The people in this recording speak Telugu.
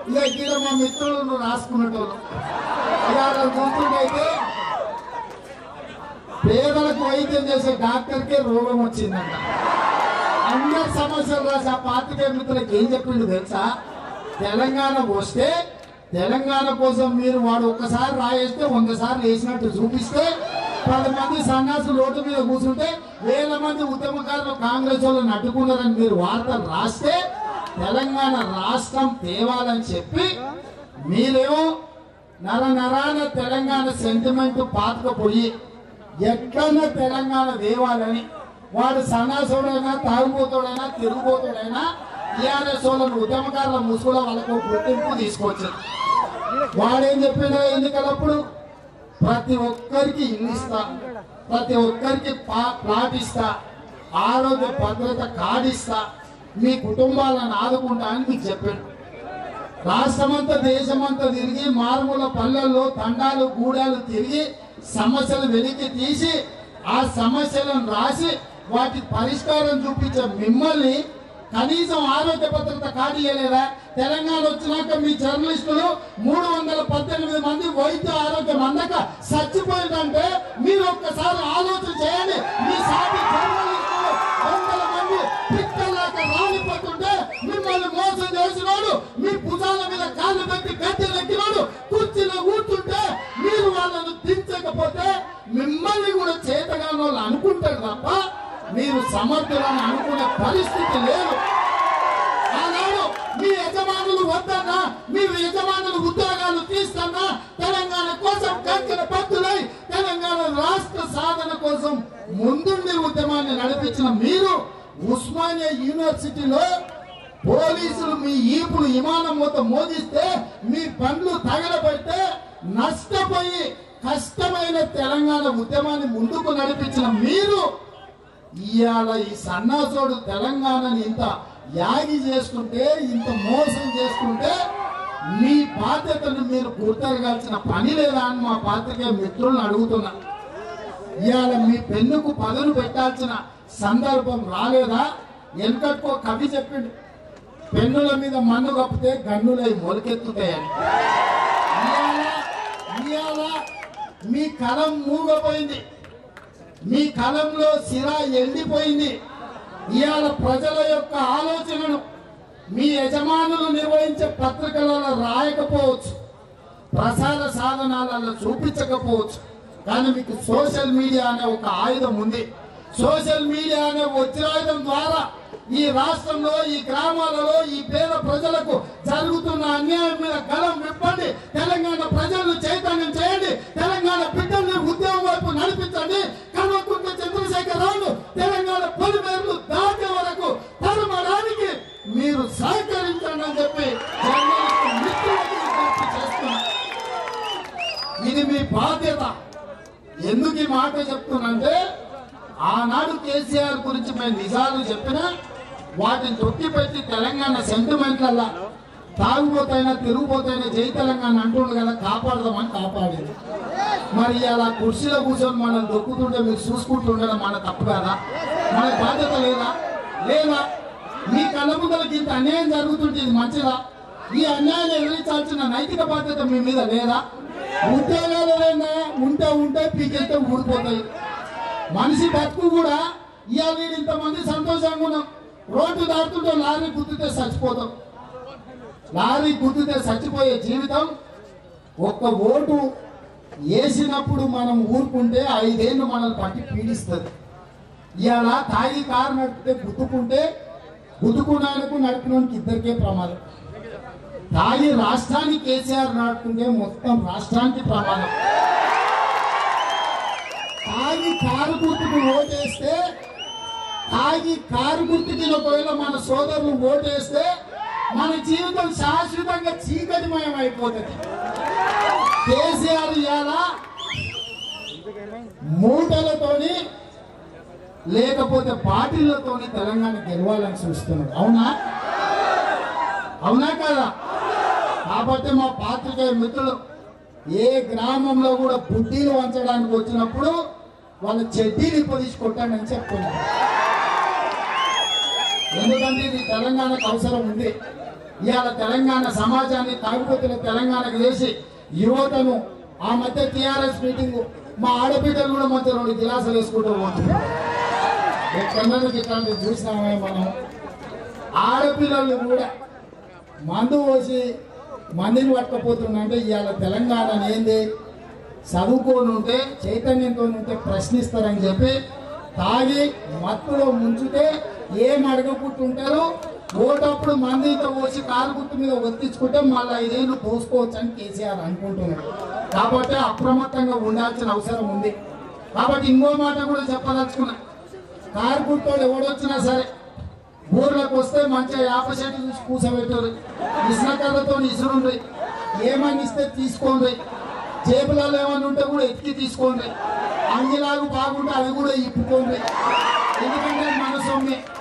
ఇక ఇక్కడ మా మిత్రులు నువ్వు రాసుకునేటోళ్ళు ఇవాళ గుర్తుండైతే పేదలకు వైద్యం చేసే డాక్టర్కే రోగం వచ్చిందంట అందరి సమస్యలు రాసి ఆ పాతికే మిత్రులకు ఏం చెప్పిండు తెలుసా తెలంగాణ వస్తే తెలంగాణ కోసం మీరు వాడు ఒక్కసారి రాయేస్తే వంద సార్లు వేసినట్టు చూపిస్తే పది మంది సన్నాసులు రోడ్డు మీద కూర్చుంటే వేల మంది ఉద్యమకారులు కాంగ్రెస్ వాళ్ళని అడ్డుకున్నారని మీరు వార్తలు రాస్తే తెలంగాణ రాష్ట్రం తేవాలని చెప్పి మీరేమో నర నరాన తెలంగాణ సెంటిమెంట్ పాతుకపోయి ఎట్లన్నా తెలంగాణ దేవాలని వాడు సన్నాసుడైనా తాగుబోతుడైనా తిరుగుబోతుడైనా టీఆర్ఎస్ వాళ్ళని ఉద్యమకారుల ముసుగులో వాళ్ళకు గుర్తింపు తీసుకొచ్చారు వాడేం చెప్పిండో ఎన్నికలప్పుడు ప్రతి ఒక్కరికి ఇల్లు ఇస్తా ప్రతి ఒక్కరికి పా- ప్లాట్ ఇస్తా ఆరోగ్య భద్రత కార్డు ఇస్తా మీ కుటుంబాలను ఆదుకుంటా అని మీకు చెప్పాడు రాష్ట్రమంతా దేశమంతా తిరిగి మారుమూల పల్లెల్లో తండాలు గూడాలు తిరిగి సమస్యలు వెలికి తీసి ఆ సమస్యలను రాసి వాటి పరిష్కారం చూపించే మిమ్మల్ని కనీసం ఆరోగ్య భద్రత కార్డు ఇవ్వలేదా తెలంగాణ వచ్చినాక మీ జర్నలిస్టులు మూడు వందల పద్దెనిమిది మంది వైద్య ఆరోగ్యం అందక చచ్చిపోయిందంటే మీరు ఒక్కసారి ఆలోచన చేయండి మీ సాటి జర్నలిస్టులు వందల మంది పిక్కలాక రాలిపోతుంటే మిమ్మల్ని మోసం చేసినోడు మీ భుజాల మీద కాళ్ళు పెట్టి గద్దెలు ఎక్కినోడు కుర్చీలో కూర్చుంటే మీరు వాళ్ళను దించకపోతే మిమ్మల్ని కూడా చేతగాని వాళ్ళు అనుకుంటారు తప్ప మీరు సమర్థులని అనుకునే పరిస్థితి లేదు ఆనాడు మీ యజమానులు వద్దన్నా మీ యజమానులు ఉద్యోగాలు తీస్తున్నా తెలంగాణ కోసం కంకణ పత్తులై తెలంగాణ రాష్ట్ర సాధన కోసం ముందుండి ఉద్యమాన్ని నడిపించిన మీరు ఉస్మానియా యూనివర్సిటీలో పోలీసులు మీ ఈపులు విమానం మొత్తం మోదిస్తే మీ పండ్లు తగలబెడితే నష్టపోయి కష్టమైన తెలంగాణ ఉద్యమాన్ని ముందుకు నడిపించిన మీరు ఇవాళ ఈ సన్నాసుడు తెలంగాణని ఇంత యాగి చేసుకుంటే ఇంత మోసం చేసుకుంటే మీ బాధ్యతను మీరు గుర్తెరగాల్సిన పని లేదా అని మా పాత్రికేయ మిత్రులను అడుగుతున్నా ఇవాళ మీ పెన్నుకు పదును పెట్టాల్సిన సందర్భం రాలేదా వెనకట్టుకో కవి చెప్పిండు పెన్నుల మీద మన్ను కప్పితే గన్నులై మొలకెత్తుతాయని ఇవాళ ఇవాళ మీ కలం మూగపోయింది మీ కలంలో సిరా ఎండిపోయింది ఇవాళ ప్రజల యొక్క ఆలోచనను మీ యజమానులు నిర్వహించే పత్రికలలో రాయకపోవచ్చు ప్రసార సాధనాలలో చూపించకపోవచ్చు కానీ మీకు సోషల్ మీడియా అనే ఒక ఆయుధం ఉంది సోషల్ మీడియా అనే వజ్రాయుధం ద్వారా ఈ రాష్ట్రంలో ఈ గ్రామాలలో ఈ పేద ప్రజలకు జరుగుతున్న అన్యాయం మీద గలం విప్పండి తెలంగాణ ప్రజలను చైతన్యం చేయండి తెలంగాణ బిడ్డల్ని ఉద్యమం వైపు నడిపించండి కల్వకుంట్ల చంద్రశేఖర్ రావు తెలంగాణ పొలిమేరలు దాటే వరకు తరమడానికి మీరు సహకరించండి అని చెప్పి జర్నలిస్టు మిత్రులకు విజ్ఞప్తి చేస్తున్నా ఇది మీ బాధ్యత ఎందుకు ఈ మాట చెప్తున్నానంటే ఆనాడు కేసీఆర్ గురించి మేము నిజాలు చెప్పినా వాటిని తొక్కిపెట్టి తెలంగాణ సెంటిమెంట్లల్లా తాగుపోతైనా తిరుగుపోతైనా జై తెలంగాణ అంటుండు కదా కాపాడదామని కాపాడింది మరి అలా కుర్చీలో కూర్చొని మనం దొక్కుతుంటే మీరు చూసుకుంటూ ఉండడం మన తప్పు కదా మన బాధ్యత లేదా లేదా మీ కళ్ళ ముందలకి ఇంత అన్యాయం జరుగుతుంటే ఇది మంచిదా ఈ అన్యాయాన్ని ఎదిరించాల్సిన నైతిక బాధ్యత మీ మీద లేదా ఉద్యోగాలు లేనా ఉంటే ఉంటే పీకెళ్తే ఊడిపోతాయి మనిషి బతుకు కూడా ఇవాళ నేను ఇంతమంది సంతోషంగా ఉన్నాం రోడ్డు దాటుతుంటే లారీ గుద్దితే చచ్చిపోతాం లారీ గుద్దితే చచ్చిపోయే జీవితం ఒక్క ఓటు వేసినప్పుడు మనం ఊరుకుంటే ఐదేళ్ళు మనల్ని పట్టి పీడిస్తుంది ఇవాళ తాగి కారు నడిపితే గుద్దుకుంటే గుద్దుకున్నానికి నడిపినోనికి ఇద్దరికే ప్రమాదం తాగి రాష్ట్రానికి కేసీఆర్ నడుపుకుంటే మొత్తం రాష్ట్రానికి ప్రమాదం తాగి కారు గుర్తుకు ఓటేస్తే తాగి కారు గుర్తుకి ఒకవేళ మన సోదరులు ఓటేస్తే మన జీవితం శాశ్వతంగా చీకటిమయం అయిపోతుంది కేసీఆర్ ఇవాళ మూటలతోని లేకపోతే పార్టీలతోని తెలంగాణ గెలవాలని చూస్తున్నాడు అవునా అవునా కదా కాబట్టి మా పాత్రికేయ మిత్రులు ఏ గ్రామంలో కూడా బుడ్డీలు వంచడానికి వచ్చినప్పుడు వాళ్ళ చెడ్డీలు ఇప్పదీసి కొట్టాడని చెప్తున్నారు ఎందుకంటే ఇది తెలంగాణకు అవసరం ఉంది ఇవాళ తెలంగాణ సమాజాన్ని తాగుబోతున్న తెలంగాణకు చేసి యువతను ఆ మధ్య టిఆర్ఎస్ మీటింగ్ మా ఆడబిడ్డలు కూడా మధ్య రెండు గిలాసులు వేసుకుంటూ పోతున్నారు ఎక్కడన్నా ఇట్లాంటివి చూసినామే మనం ఆడపిల్లలు కూడా మందు పోసి మందిని పట్టకపోతున్నా అంటే ఇవాళ తెలంగాణ ఏంది చదువుకొని ఉంటే చైతన్యంతో ఉంటే ప్రశ్నిస్తారని చెప్పి తాగి మత్తులో ముంచితే ఏం అడగకుంటుంటారు ఓటప్పుడు మందితో పోసి కాలు గుర్తు మీద ఒత్తించుకుంటే మళ్ళీ ఐదేళ్ళు పోసుకోవచ్చు అని కేసీఆర్ అనుకుంటున్నాడు కాబట్టి అప్రమత్తంగా ఉండాల్సిన అవసరం ఉంది కాబట్టి ఇంకో మాట కూడా చెప్పదలుచుకున్నా కారు గుర్తోడు ఎవడొచ్చినా సరే ఊర్లోకి వస్తే మంచిగా యాప చెట్టు చూసి కూసబెట్టారు ఇసుకర్రతో ఇసురుండ్రి ఏమని ఇస్తే తీసుకోండి జేబులలో ఏమన్నా ఉంటే కూడా ఎత్తికి తీసుకోండి అంగిలాగు బాగుంటే అది కూడా ఇప్పుకోండి ఎందుకంటే మన సొమ్మే